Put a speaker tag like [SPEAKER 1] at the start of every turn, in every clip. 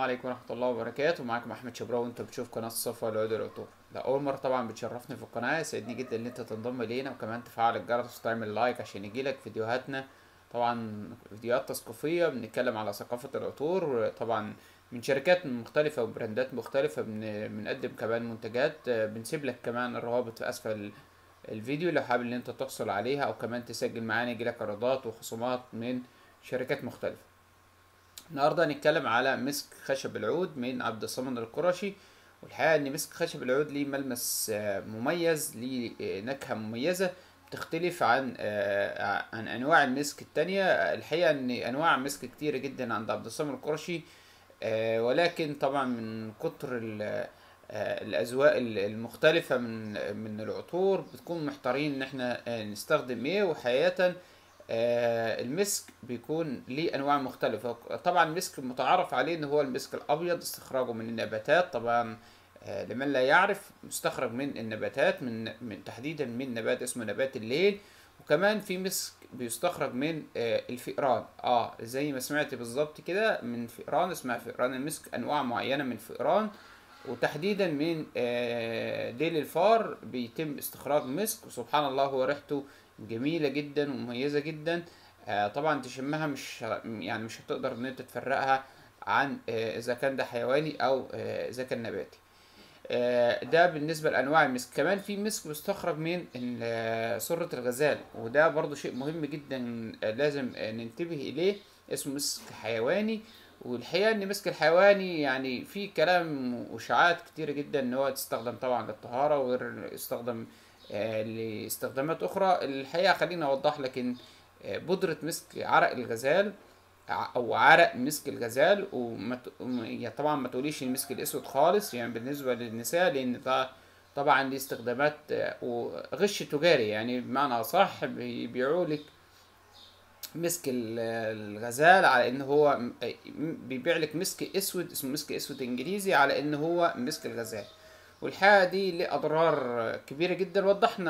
[SPEAKER 1] عليكم ورحمة الله وبركاته معاكم أحمد شبراوي وأنت بتشوف قناة الصفا العود العطور ده أول مرة طبعا بتشرفني في القناة يسعدني جدا إن أنت تنضم إلينا وكمان تفعل الجرس وتعمل لايك عشان يجيلك فيديوهاتنا طبعا فيديوهات تثقيفية بنتكلم على ثقافة العطور طبعا من شركات مختلفة وبراندات مختلفة بن- بنقدم كمان منتجات بنسيب لك كمان الروابط في أسفل الفيديو لو حابب إن أنت تحصل عليها أو كمان تسجل معانا يجيلك عروضات وخصومات من شركات مختلفة. النهارده هنتكلم على مسك خشب العود من عبد الصمد القرشي والحقيقه ان مسك خشب العود ليه ملمس آه، مميز ليه آه، نكهه مميزه بتختلف عن آه، عن انواع المسك التانية الحقيقه ان انواع مسك كتيره جدا عند عبد الصمد القرشي آه، ولكن طبعا من كتر ال- آه، الاذواق ال- المختلفه من من العطور بتكون محتارين ان احنا آه، نستخدم ايه وحقيقه آه، المسك بيكون ليه انواع مختلفه طبعا المسك المتعارف عليه ان هو المسك الابيض استخراجه من النباتات طبعا آه، لمن لا يعرف مستخرج من النباتات من من تحديدا من نبات اسمه نبات الليل وكمان في مسك بيستخرج من آه، الفئران اه زي ما سمعت بالظبط كده من فئران اسمها فئران المسك انواع معينه من فئران وتحديدا من آه، ديل الفار بيتم استخراج مسك وسبحان الله هو ريحته جميلة جدا ومميزة جدا آه، طبعا تشمها مش يعني مش هتقدر ان انت تفرقها عن آه، اذا كان ده حيواني او آه، اذا كان نباتي آه، ده بالنسبة لأنواع المسك كمان في مسك مستخرج من ال- آه، سرة الغزال وده برضو شيء مهم جدا آه، لازم آه، ننتبه إليه اسمه مسك حيواني والحقيقة إن مسك الحيواني يعني في كلام وإشاعات كتيرة جدا إن هو تستخدم طبعا للطهارة وغير يستخدم آه، لاستخدامات أخرى الحقيقة خليني أوضح لك إن آه، بودرة مسك عرق الغزال ع- او عرق مسك الغزال وما ت- وم- يعني طبعا ما تقوليش المسك الاسود خالص يعني بالنسبه للنساء لان ده طبعا ليه استخدامات آه، وغش تجاري يعني بمعنى اصح بيبيعوا لك مسك ال- الغزال على ان هو م- م- بيبيع لك مسك اسود اسمه مسك اسود انجليزي على ان هو مسك الغزال والحقيقه دي ليه اضرار كبيره جدا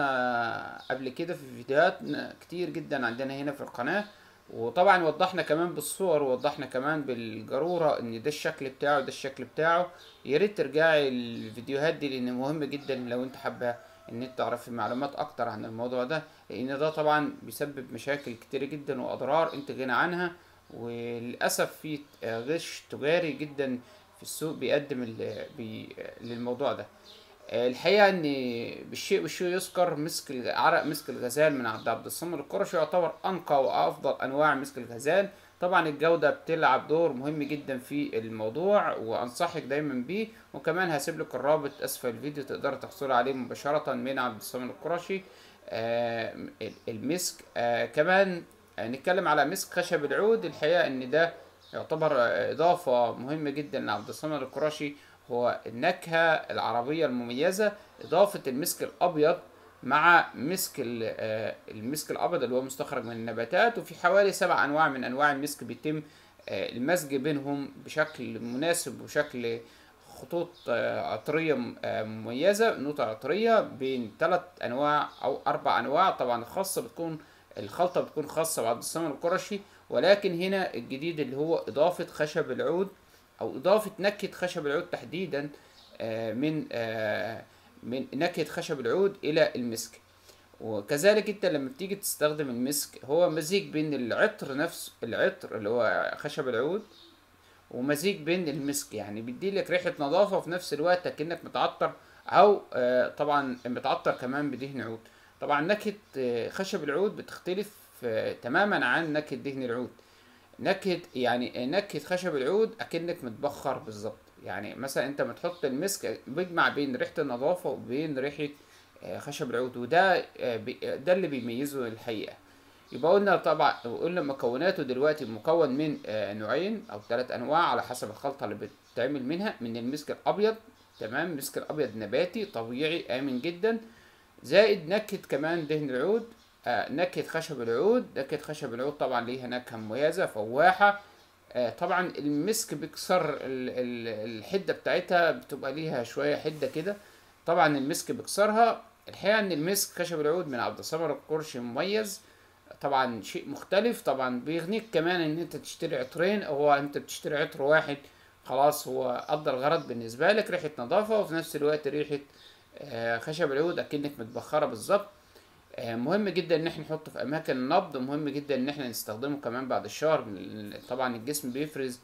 [SPEAKER 1] وضحنا قبل كده في فيديوهات كتير جدا عندنا هنا في القناه وطبعا وضحنا كمان بالصور ووضحنا كمان بالجرورة ان ده الشكل بتاعه ده الشكل بتاعه يا ريت ترجعي الفيديوهات دي لان مهم جدا لو انت حابة ان انت تعرفي معلومات اكتر عن الموضوع ده لان ده طبعا بيسبب مشاكل كتير جدا واضرار انت غنى عنها وللاسف في غش تجاري جدا في السوق بيقدم ال- بي للموضوع ده الحقيقة ان بالشيء بالشيء يذكر مسك الغ- عرق مسك الغزال من عبد عبد الصمد القرشي يعتبر انقى وافضل انواع مسك الغزال طبعا الجودة بتلعب دور مهم جدا في الموضوع وانصحك دايما بيه وكمان هسيب لك الرابط اسفل الفيديو تقدر تحصل عليه مباشرة من عبد الصمد القرشي آه، المسك آه، كمان نتكلم على مسك خشب العود الحقيقة ان ده يعتبر اضافة مهمة جدا لعبد الصمد القرشي هو النكهة العربية المميزة إضافة المسك الأبيض مع مسك ال- آه، المسك الأبيض اللي هو مستخرج من النباتات وفي حوالي سبع أنواع من أنواع المسك بيتم آه، المزج بينهم بشكل مناسب وشكل خطوط آه، عطرية م- آه، مميزة نوتة عطرية بين ثلاث أنواع أو أربع أنواع طبعا الخاصة بتكون الخلطة بتكون خاصة بعبد الصمد القرشي ولكن هنا الجديد اللي هو إضافة خشب العود او اضافه نكهه خشب العود تحديدا آه، من آه، من نكهه خشب العود الى المسك وكذلك انت لما بتيجي تستخدم المسك هو مزيج بين العطر نفسه العطر اللي هو خشب العود ومزيج بين المسك يعني بيدي لك ريحه نظافه وفي نفس الوقت اكنك متعطر او آه، طبعا متعطر كمان بدهن عود طبعا نكهه آه، خشب العود بتختلف آه، تماما عن نكهه دهن العود نكهة يعني نكهة خشب العود أكنك متبخر بالظبط يعني مثلا أنت بتحط المسك بيجمع بين ريحة النظافة وبين ريحة آه، خشب العود وده آه، بي- ده اللي بيميزه الحقيقة يبقى قلنا طبعا قلنا مكوناته دلوقتي مكون من آه، نوعين أو ثلاث أنواع على حسب الخلطة اللي بتتعمل منها من المسك الأبيض تمام المسك الأبيض نباتي طبيعي آمن جدا زائد نكهة كمان دهن العود آه، نكهة خشب العود نكهة خشب العود طبعا ليها نكهة مميزة فواحة آه، طبعا المسك بيكسر ال- ال- الحدة بتاعتها بتبقى ليها شوية حدة كده طبعا المسك بيكسرها الحقيقة ان المسك خشب العود من عبد الصمد القرشي مميز طبعا شيء مختلف طبعا بيغنيك كمان ان انت تشتري عطرين او انت بتشتري عطر واحد خلاص هو قضى الغرض بالنسبة لك ريحة نظافة وفي نفس الوقت ريحة آه، خشب العود اكنك متبخرة بالظبط آه، مهم جدا ان احنا نحطه في اماكن النبض ومهم جدا ان احنا نستخدمه كمان بعد الشهر طبعا الجسم بيفرز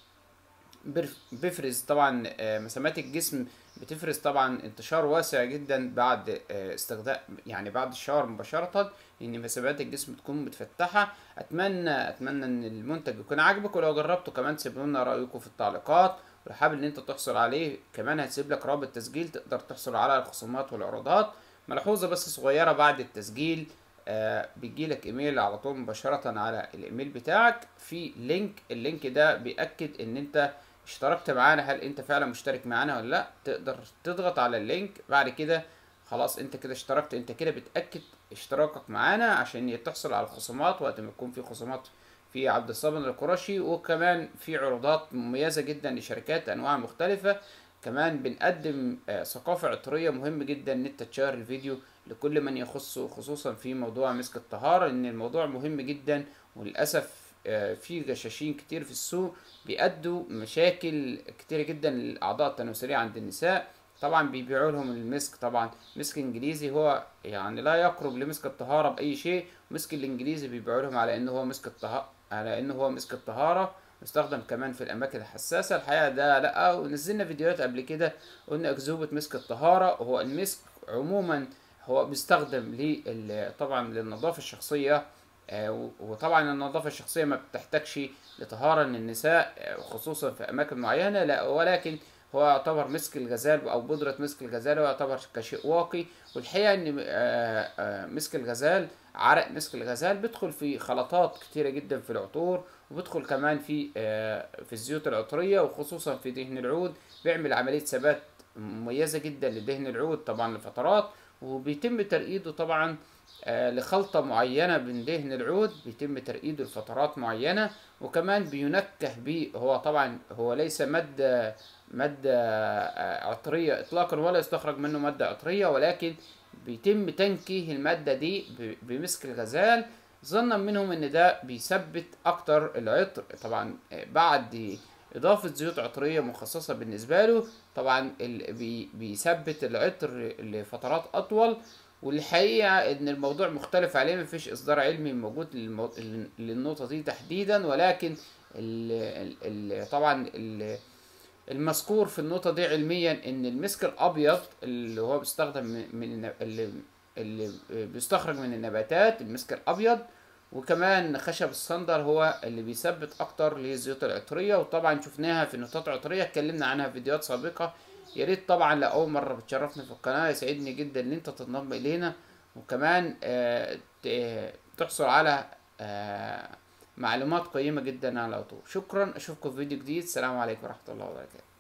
[SPEAKER 1] بيرف- بيفرز طبعا آه، مسامات الجسم بتفرز طبعا انتشار واسع جدا بعد آه، استخدام يعني بعد الشاور مباشرة ان مسامات الجسم تكون متفتحة اتمنى اتمنى ان المنتج يكون عاجبك ولو جربته كمان سيبوا لنا رايكم في التعليقات ولو حابب ان انت تحصل عليه كمان هتسيب لك رابط تسجيل تقدر تحصل على الخصومات والعروضات ملحوظة بس صغيرة بعد التسجيل آه بيجيلك ايميل على طول مباشرة على الايميل بتاعك في لينك اللينك ده بيأكد ان انت اشتركت معانا هل انت فعلا مشترك معانا ولا لا تقدر تضغط على اللينك بعد كده خلاص انت كده اشتركت انت كده بتأكد اشتراكك معانا عشان تحصل على الخصومات وقت ما يكون في خصومات في عبد الصابر القرشي وكمان في عروضات مميزة جدا لشركات انواع مختلفة كمان بنقدم آه، ثقافة عطرية مهم جدا ان انت تشير الفيديو لكل من يخصه خصوصا في موضوع مسك الطهارة ان الموضوع مهم جدا وللأسف آه، في غشاشين كتير في السوق بيأدوا مشاكل كتيرة جدا للأعضاء التناسلية عند النساء طبعا بيبيعوا لهم المسك طبعا مسك انجليزي هو يعني لا يقرب لمسك الطهارة بأي شيء مسك الانجليزي بيبيعوا لهم على انه هو مسك الطهارة على انه هو مسك الطهارة مستخدم كمان في الاماكن الحساسة الحقيقة ده لا ونزلنا فيديوهات قبل كده قلنا اكذوبة مسك الطهارة هو المسك عموما هو بيستخدم لل طبعا للنظافة الشخصية آه، و- وطبعا النظافة الشخصية ما بتحتاجش لطهارة للنساء آه، خصوصا في أماكن معينة لا ولكن هو يعتبر مسك الغزال أو بودرة مسك الغزال هو يعتبر كشيء واقي والحقيقة إن آه، آه، مسك الغزال عرق مسك الغزال بيدخل في خلطات كتيرة جدا في العطور وبيدخل كمان في آه، في الزيوت العطرية وخصوصا في دهن العود بيعمل عملية ثبات مميزة جدا لدهن العود طبعا لفترات وبيتم ترقيده طبعا آه، لخلطة معينة من دهن العود بيتم ترقيده لفترات معينة وكمان بينكه بيه هو طبعا هو ليس مادة مادة آه، عطرية إطلاقا ولا يستخرج منه مادة عطرية ولكن بيتم تنكيه المادة دي ب- بمسك الغزال ظنا منهم ان ده بيثبت اكتر العطر طبعا آه، بعد اضافة زيوت عطرية مخصصة بالنسبة له طبعا ال- بي- بيثبت العطر لفترات اطول والحقيقة ان الموضوع مختلف عليه مفيش اصدار علمي موجود للمو... للنقطة دي تحديدا ولكن ال... ال... ال... طبعا ال... المذكور في النقطة دي علميا ان المسك الابيض اللي هو بيستخدم من من الن- اللي, اللي بيستخرج من النباتات المسك الابيض وكمان خشب الصندل هو اللي بيثبت اكتر للزيوت العطرية وطبعا شفناها في نقاط عطرية اتكلمنا عنها في فيديوهات سابقة يا ريت طبعا لأول مرة بتشرفني في القناة يسعدني جدا ان انت تنضم الينا وكمان آه، ت- تحصل على آه، معلومات قيمة جدا عن العطور شكرا اشوفكم في فيديو جديد السلام عليكم ورحمة الله وبركاته